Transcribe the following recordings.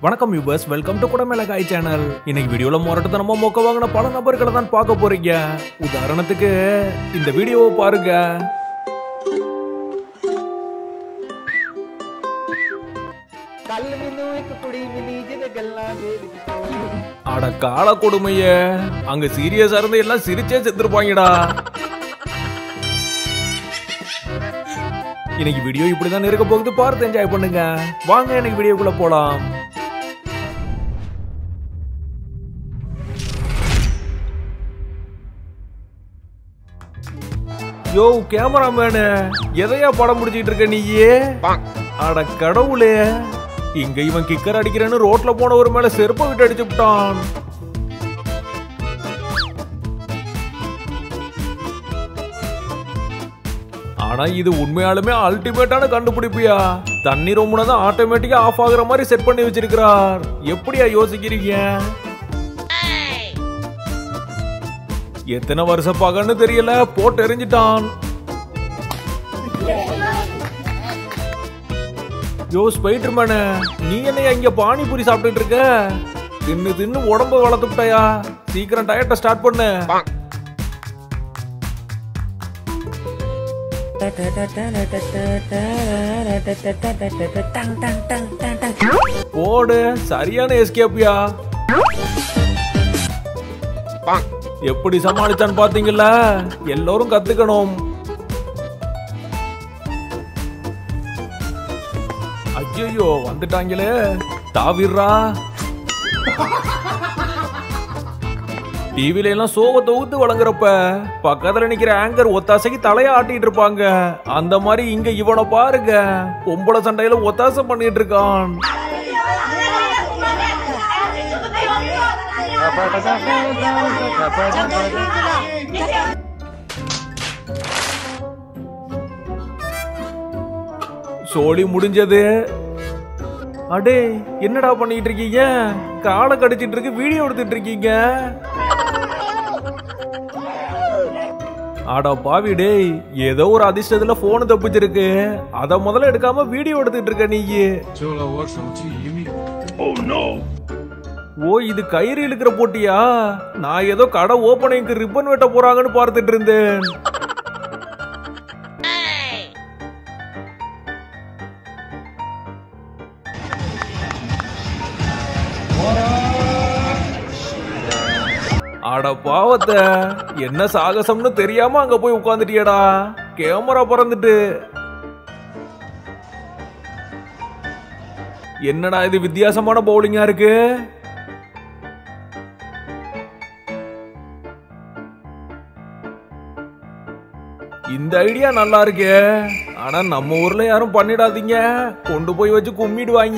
வணக்கம் யூபர்ஸ் welcome to Kudamilagai channel இன்னைக்கு வீடியோல முரட்டுத்தனமா மொக்க வாங்கின பல நபர்களை தான் பார்க்க போறீங்க உதாரணத்துக்கு இந்த வீடியோவை பாருங்க ਕੱਲ ਮੈਨੂੰ ਇੱਕ ਕੁੜੀ ਮਿਲੀ ਜਿਹਦੇ ਗੱਲਾਂ ਦੇ ਵਿੱਚ ਤੋੜ அட கால கொடுமைய அங்க சீரியஸா இருந்து எல்லாம் சிரிச்சே செத்துருப்பாங்கடா இன்னைக்கு வீடியோ இப்படிதான் இருக்க போகுது பார்த்து என்ஜாய் பண்ணுங்க வாங்க இன்னைக்கு வீடியோக்குள்ள போலாம் யோ கேமராமேனு எதையா படம் முடிச்சிட்டு இருக்க நீயே அட கடவுளே இங்க இவன் கிக்கர் அடிக்கிறேன்னு ரோட்ல போனவர் மேல செருப்பை விட்டு அடிச்சு விட்டான் ஆனா இது உண்மையாலுமே அல்டிமேட்டான கண்டுபிடிப்பியா தண்ணி ரொம்பனா தான் ஆட்டோமேட்டிக்கா ஆஃப் ஆகுற மாதிரி செட் பண்ணி வச்சிருக்கிறார் எப்படியா யோசிக்கிறீங்க எத்தனை வருஷ பகன்னு தெரியல போட்டு எரிஞ்சிட்டான் யோ ஸ்பைடர் மேனு நீ என்னையா இங்க பானிபூரி சாப்பிட்டுட்டு இருக்க தின்னு தின்னு உடம்ப வளர்த்துட்டாயா சீக்கிரம் டயட்டை ஸ்டார்ட் பண்ணு போடு சரியான எஸ்கேப்பியா எப்படி சமாளிச்சான்னு பாத்தீங்கல்ல எல்லாரும் கத்துக்கணும் ஐயோ வந்துட்டாங்களே தாவிர்ரா டிவில எல்லாம் சோகத்தை ஊத்து வழங்குறப்ப பக்கத்துல நிக்கிற ஆங்கர் ஒத்தாசைக்கு தலைய ஆட்டிட்டு இருப்பாங்க அந்த மாதிரி இங்க இவனை பாருங்க பொம்பளை சண்டையில ஒத்தாசை பண்ணிட்டு இருக்கான் சோழி முடிஞ்சது அடே என்னடா பண்ணிட்டு இருக்கீங்க காலை கடிச்சிட்டு இருக்கு வீடியோ எடுத்துட்டு இருக்கீங்க ஆடா பாவி டேய் ஏதோ ஒரு அதிர்ஷ்டத்துல போன் தப்பிச்சிருக்கு அத முதல்ல எடுக்காம வீடியோ எடுத்துட்டு இருக்க நீ 救了我手机一命。 ஓ இது கயிறு இழுக்கிற போட்டியா நான் ஏதோ கடை ஓப்பனிங்க்கு ரிப்பன் வெட்ட போறாங்கன்னு பார்த்துட்டு இருந்தேன் அட பாவத்தை என்ன சாகசம்னு தெரியாம அங்க போய் உட்காந்துட்டியடா கேமரா பறந்துட்டு என்னடா இது வித்தியாசமான பவுலிங்கா இருக்கு இந்த ஐடியா நல்லா இருக்கே ஆனா நம்ம ஊர்ல யாரும் பண்ணிடாதீங்க கொண்டு போய் வச்சு கும்மிடுவாங்க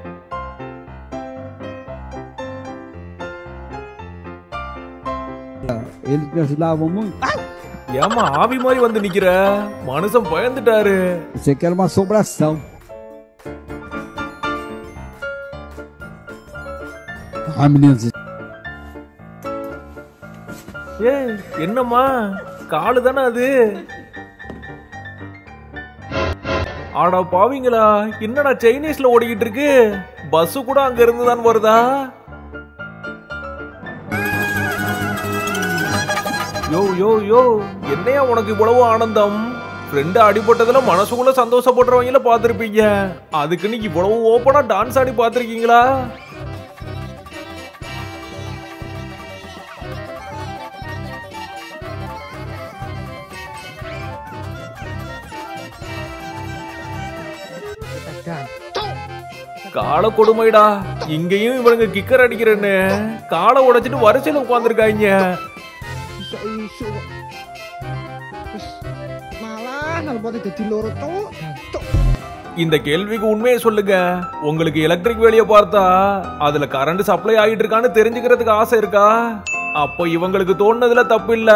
Eles me ajudavam muito. ஏமா ஆவி மாதிரி வந்து நிக்கிற மனுஷன் பயந்துட்டாரு Você quer uma assombração. Ah, meninas, ஏய் என்னம்மா காலு தானே அது ஆடா பாவிங்களா என்னடா சைனீஸ்ல ஓடிக்கிட்டு இருக்கு பஸ் கூட அங்க இருந்து தான் வருதா யோ யோ யோ என்னையா உனக்கு இவ்வளவு ஆனந்தம் ஃப்ரெண்டு அடிபட்டதுல மனசுக்குள்ள சந்தோஷப்படுறவங்கள பார்த்திருப்பீங்க அதுக்கு நீ இவ்வளவு ஓப்பனா டான்ஸ் ஆடி பார்த்திருக்கீங்களா கால கொடுமைடா இங்கேயும் இவனுங்க கிக்கர் அடிக்கிறேன்னு காலை உடைச்சிட்டு வரிசையில உட்காந்துருக்காங்க Isso aí, show. Malah, kalau buat jadi loro tuh. இந்த கேள்விக்கு உண்மையை சொல்லுங்க உங்களுக்கு எலக்ட்ரிக் வேலையை பார்த்தா அதுல கரண்ட் சப்ளை ஆகிட்டு இருக்கான்னு தெரிஞ்சுக்கிறதுக்கு ஆசை இருக்கா அப்போ இவங்களுக்கு தோணுனதுல தப்பு இல்ல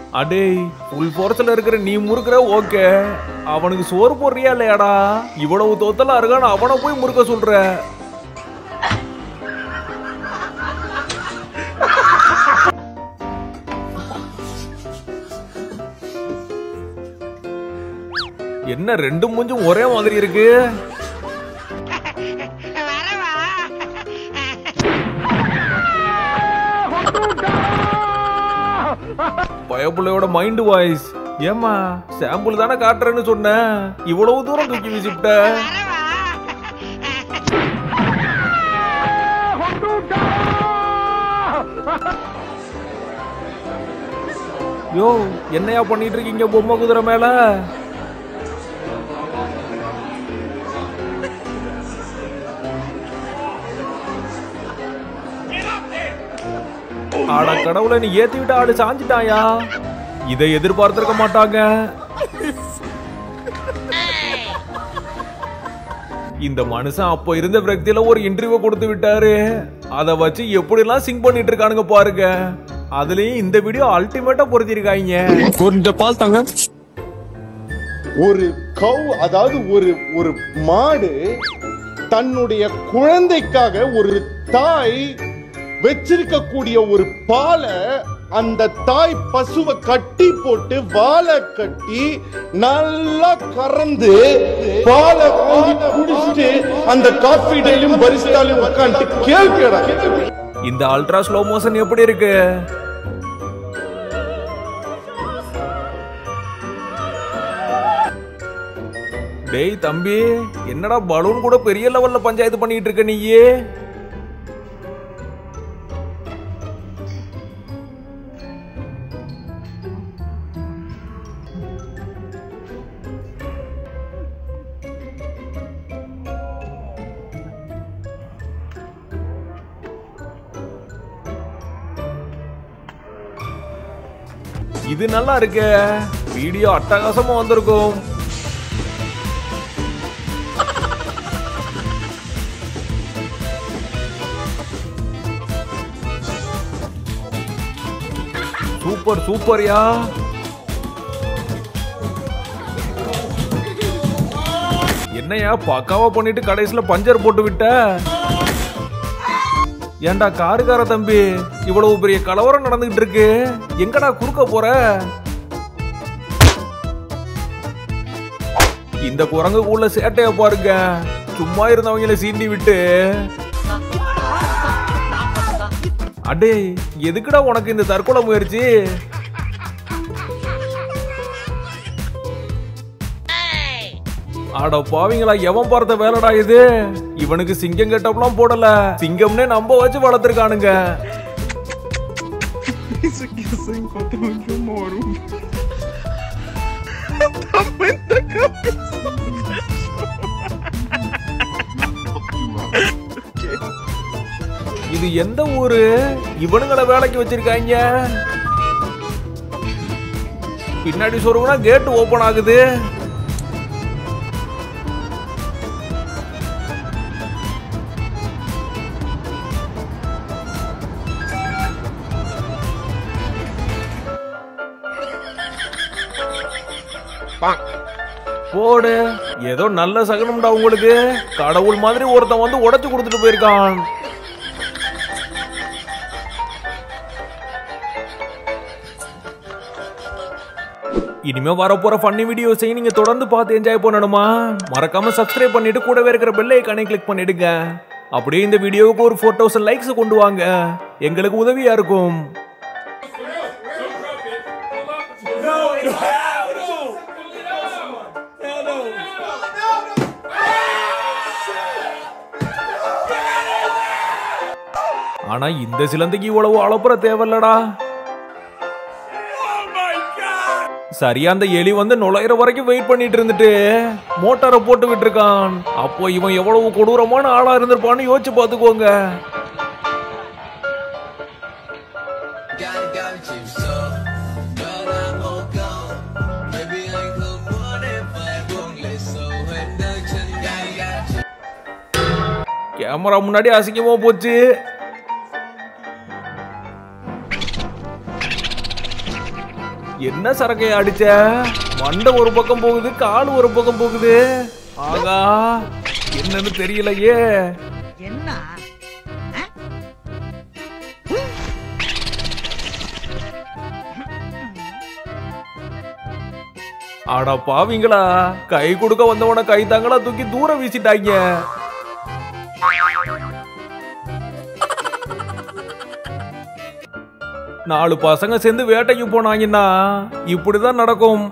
அடேய் ஃபுல் ஃபோர்ஸ்ல இருக்கிற நீ முறுக்குற ஓகே அவனுக்கு சோறு போடுறியா இல்லையாடா இவ்வளவு தோத்தலா இருக்கான்னு அவனை போய் முறுக்க சொல்ற என்ன ரெண்டு மூஞ்சும் ஒரே மாதிரி இருக்கு பயப்புள்ளையோட மைண்ட் வாய்ஸ் ஏமா சாம்பிள் தானே காட்டுறேன்னு சொன்னேன் இவ்வளவு தூரம் தூக்கி வீசிவிட்ட யோ என்னையா பண்ணிட்டு இருக்கீங்க பொம்மை குதிரை மேல ஆட கடவுளை நீ ஏத்தி விட்டு ஆடு சாஞ்சிட்டாயா இதை எதிர்பார்த்திருக்க மாட்டாங்க இந்த மனுஷன் அப்ப இருந்த விரக்தியில ஒரு இன்டர்வியூ கொடுத்து விட்டாரு அத வச்சு எப்படிலாம் சிங் பண்ணிட்டு இருக்கானுங்க பாருங்க அதுலயும் இந்த வீடியோ அல்டிமேட்டா பொருத்திருக்காங்க கொஞ்சம் பால் தாங்க ஒரு கவ் அதாவது ஒரு ஒரு மாடு தன்னுடைய குழந்தைக்காக ஒரு தாய் வச்சிருக்கக்கூடிய ஒரு பாலை அந்த தாய் பசுவை கட்டி போட்டு வாழை கட்டி நல்லா கறந்து பாலை வாங்கி குடிச்சிட்டு அந்த காஃபி டேலையும் பரிஸ்டாலையும் உட்காந்துட்டு கேள்விடா இந்த அல்ட்ரா ஸ்லோ மோஷன் எப்படி இருக்கு டேய் தம்பி என்னடா பலூன் கூட பெரிய லெவல்ல பஞ்சாயத்து பண்ணிட்டு இருக்க நீயே இது நல்லா இருக்கு வீடியோ அட்டகாசமா வந்திருக்கும் சூப்பர் சூப்பர்யா என்னையா பக்காவா பண்ணிட்டு கடைசியில பஞ்சர் போட்டு விட்ட ஏன்டா காருக்கார தம்பி இவ்வளவு பெரிய கலவரம் நடந்துகிட்டு இருக்கு எங்கடா குறுக்க போற இந்த குரங்குக்குள்ள சேட்டைய பாருங்க சும்மா இருந்தவங்கள சீண்டி விட்டு அடே எதுக்குடா உனக்கு இந்த தற்கொலை முயற்சி அட பாவிங்களா எவன் பார்த்த வேலைடா இது இவனுக்கு சிங்கம் கெட்டப்லாம் போடல சிங்கம்னே நம்ப வச்சு வளர்த்துருக்கானுங்க Isso aqui é só enquanto onde eu moro. இது எந்த ஊரு இவனுங்களை வேலைக்கு வச்சிருக்காங்க பின்னாடி சொருகுனா கேட் ஓபன் ஆகுது போடு ஏதோ நல்ல சகனம்டா உங்களுக்கு கடவுள் மாதிரி ஒருத்தன் வந்து உடைச்சு கொடுத்துட்டு போயிருக்கான் இனிமே வரப்போற ஃபன்னி வீடியோஸையும் நீங்க தொடர்ந்து பார்த்து என்ஜாய் பண்ணணுமா மறக்காம சப்ஸ்கிரைப் பண்ணிட்டு கூடவே இருக்கிற பெல் ஐக்கானை கிளிக் பண்ணிடுங்க அப்படியே இந்த வீடியோவுக்கு ஒரு ஃபோர் தௌசண்ட் லைக்ஸ் கொண்டு வாங்க எங்களுக்கு உதவியா இருக்கும் ஆனா இந்த சிலந்தைக்கு இவ்வளவு அளப்புற தேவையில்லடா சரியா அந்த எலி வந்து நுழையிற வரைக்கும் வெயிட் பண்ணிட்டு இருந்துட்டு மோட்டாரை போட்டு விட்டுருக்கான் அப்போ இவன் எவ்வளவு கொடூரமான ஆளா இருந்திருப்பான்னு யோசிச்சு பாத்துக்கோங்க கேமரா முன்னாடி அசிங்கமா போச்சு என்ன சரக்கைய அடிச்ச மண்டை ஒரு பக்கம் போகுது கால் ஒரு பக்கம் போகுது ஆகா என்னன்னு தெரியலையே அட பாவிங்களா கை கொடுக்க வந்தவன கை தாங்களா தூக்கி தூரம் வீசிட்டாங்க நாலு பசங்க சேர்ந்து வேட்டைக்கு போனாங்கன்னா இப்படிதான் நடக்கும்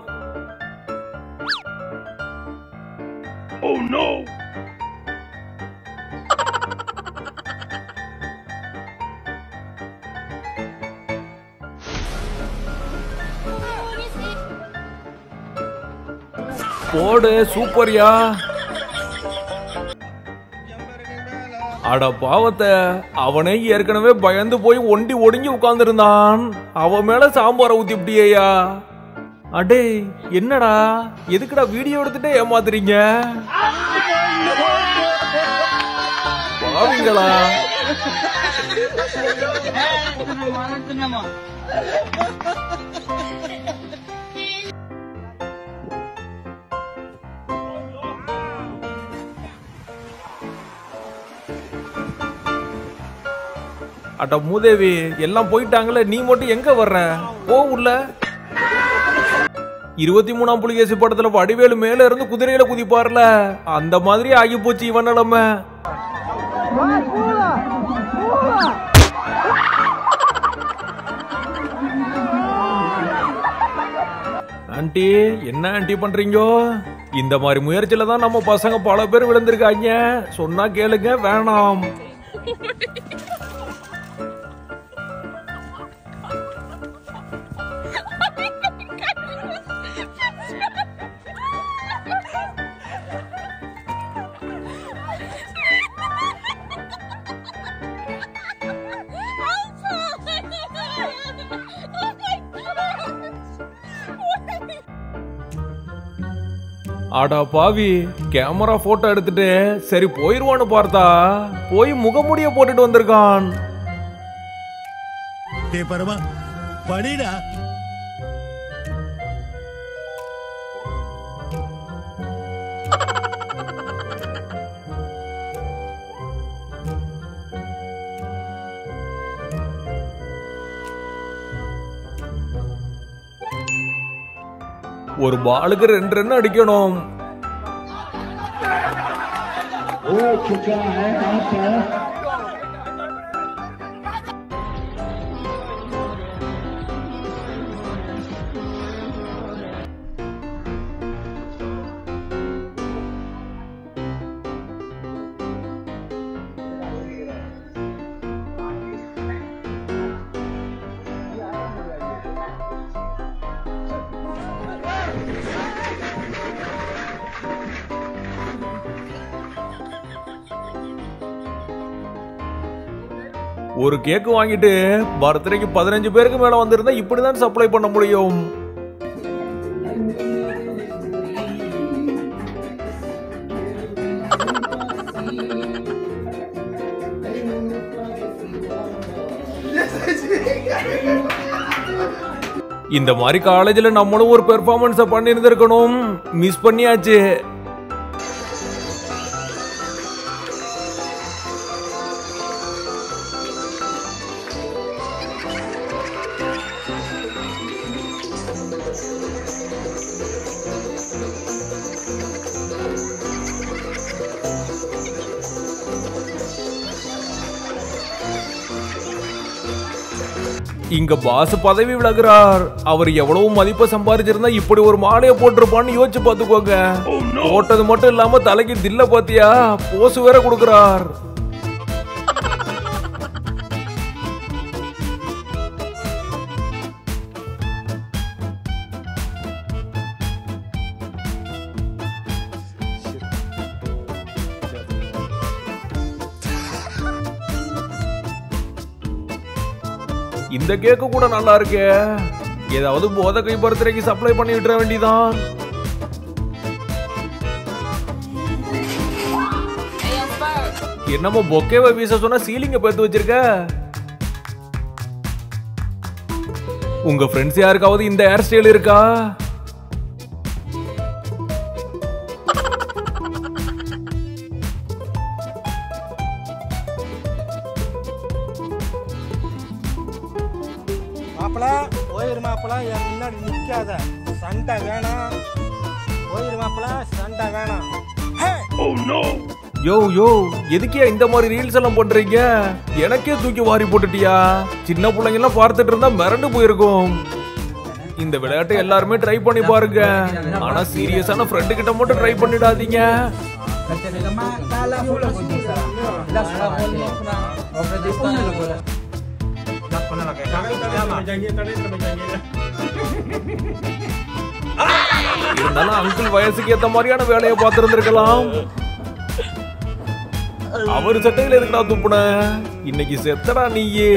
போடு சூப்பர்யா அட பாவத்தை அவனே ஏற்கனவே பயந்து போய் ஒண்டி ஒடுங்கி உட்கார்ந்திருந்தான் அவன் மேல சாம்பாரை ஊத்திப்டியா அடே என்னடா எதுக்குடா வீடியோ எடுத்துட்டே ஏமாத்துறீங்க பாவிங்களா அட மூதேவி எல்லாம் போயிட்டாங்களே நீ மட்டும் எங்க வர்ற போ உள்ள இருபத்தி மூணாம் புலிகேசி படத்துல வடிவேலு மேல இருந்து குதிரையில குதிப்பார்ல அந்த மாதிரி ஆகி போச்சு இவன் நிலைமை ஆண்டி என்ன ஆண்டி பண்றீங்க இந்த மாதிரி முயற்சியில தான் நம்ம பசங்க பல பேர் விழுந்திருக்காங்க சொன்னா கேளுங்க வேணாம் அடா பாவி கேமரா போட்டோ எடுத்துட்டு சரி போயிருவான்னு பார்த்தா போய் முகமுடிய போட்டுட்டு வந்திருக்கான் டேய் பரமா படிடா ஒரு பாலுக்கு ரெண்டு ரன் அடிக்கணும் ஒரு கேக் வாங்கிட்டு பர்த்டேக்கு பதினஞ்சு பேருக்கு மேல வந்திருந்தா இப்படிதான் சப்ளை பண்ண முடியும் இந்த மாதிரி காலேஜ்ல நம்மளும் ஒரு பெர்ஃபார்மன்ஸ பண்ணி இருந்திருக்கணும் மிஸ் பண்ணியாச்சு இங்க பாஸ் பதவி விலகுறார் அவர் எவ்வளவு மதிப்பை சம்பாதிச்சிருந்தா இப்படி ஒரு மாலையை போட்டிருப்பான்னு யோசிச்சு பாத்துக்கோங்க போட்டது மட்டும் இல்லாம தலைக்கு தில்ல பாத்தியா போஸ் வேற கொடுக்கறார் இந்த கேக்கு கூட நல்லா இருக்கே ஏதாவது போத கை பர்த்டேக்கு சப்ளை பண்ணி விட்டுற வேண்டியதான் என்னமோ பொக்கேவை வீச சொன்னா சீலிங்க பேத்து வச்சிருக்க உங்க ஃப்ரெண்ட்ஸ் யாருக்காவது இந்த ஹேர் ஸ்டைல் இருக்கா மாப்பிள போயிரு மாப்பிள என் முன்னாடி நிக்காத சண்டை வேணாம் போயிரு மாப்பிள சண்டை வேணாம் யோ யோ எதுக்கே இந்த மாதிரி ரீல்ஸ் எல்லாம் பண்றீங்க எனக்கே தூக்கி வாரி போட்டுட்டியா சின்ன பிள்ளைங்க எல்லாம் பார்த்துட்டு இருந்தா மிரண்டு போயிருக்கும் இந்த விளையாட்டை எல்லாருமே ட்ரை பண்ணி பாருங்க ஆனா சீரியஸான ஃப்ரெண்டு கிட்ட மட்டும் ட்ரை பண்ணிடாதீங்க இருந்தாலும் அங்கிள் வயசுக்கு ஏத்த மாதிரியான வேலையை பார்த்திருந்திருக்கலாம் அவர் சட்டையில எதுக்குடா துப்புன இன்னைக்கு செத்தடா நீயே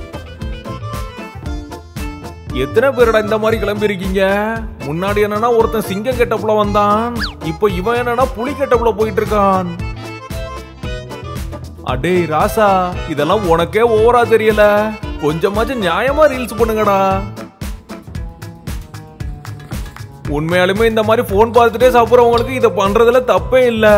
எத்தனை பேருடா இந்த மாதிரி கிளம்பி இருக்கீங்க முன்னாடி என்னன்னா ஒருத்தன் சிங்கம் கெட்டப்புல வந்தான் இப்போ இவன் என்னன்னா புலி கெட்டப்புல போயிட்டு இருக்கான் அடே ராசா இதெல்லாம் உனக்கே ஓவரா தெரியல கொஞ்சமாச்சும் நியாயமா ரீல்ஸ் பண்ணுங்கடா உண்மையாலுமே இந்த மாதிரி போன் பார்த்துட்டே சாப்பிட்றவங்களுக்கு இதை பண்றதுல தப்பே இல்லை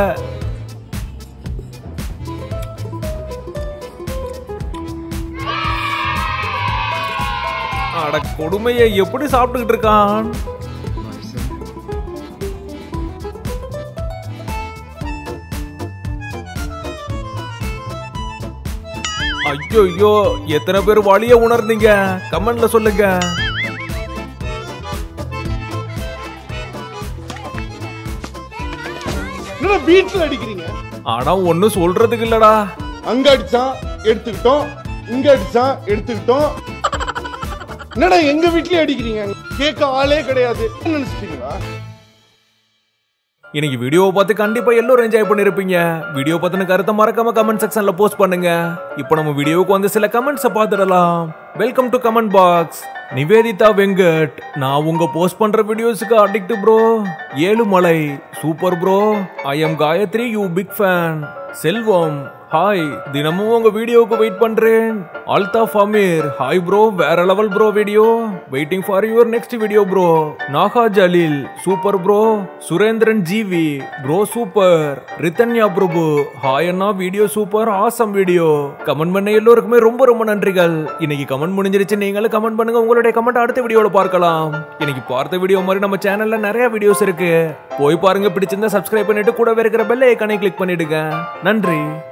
அட கொடுமையை எப்படி சாப்பிட்டுக்கிட்டு இருக்கான் ஐயோ ஐயோ எத்தனை பேர் வழிய உணர்ந்தீங்க கமெண்ட்ல சொல்லுங்க என்னடா வீட்டுல அடிக்கிறீங்க ஆனா ஒண்ணும் சொல்றதுக்கு இல்லடா அங்க அடிச்சான் எடுத்துக்கிட்டோம் இங்க அடிச்சான் எடுத்துக்கிட்டோம் என்னடா எங்க வீட்லயே அடிக்கிறீங்க கேட்க ஆளே கிடையாது என்ன நினைச்சிட்டீங்களா இன்னைக்கு வீடியோவை பார்த்து கண்டிப்பா எல்லாரும் என்ஜாய் பண்ணிருப்பீங்க வீடியோ பத்தின கருத்தை மறக்காம கமெண்ட் செக்ஷன்ல போஸ்ட் பண்ணுங்க இப்போ நம்ம வீடியோவுக்கு வந்து சில கமெண்ட்ஸை பார்த்துடலாம் welcome to comment box Nivedita Venkat நான் உங்க போஸ்ட் பண்ற வீடியோஸுக்கு addict bro Ezhumalai super bro I am Gayathri you big fan Selvam hi தினமும் உங்க வீடியோவுக்கு வெயிட் பண்றேன் அல்தாஃப் அமீர் ஹாய் ப்ரோ வேற level bro video waiting for your next video bro Naga Jaleel super bro Surendran GV bro super Rithanya Prabhu hi அண்ணா video super awesome video comment பண்ண எல்லோருக்குமே ரொம்ப ரொம்ப நன்றிகள் இன்னைக்கு கமெண்ட் முடிஞ்சிருச்சு நீங்களும் கமெண்ட் பண்ணுங்க உங்களுடைய கமெண்ட் அடுத்த வீடியோல பார்க்கலாம் இன்னைக்கு பார்த்த வீடியோ மாதிரி நம்ம சேனல்ல நிறைய வீடியோஸ் இருக்கு போய் பாருங்க பிடிச்சிருந்தா சப்ஸ்கிரைப் பண்ணிட்டு கூடவே இருக்கிற பெல் ஐக்கானை கிளிக் பண்ணிடுங்க நன்றி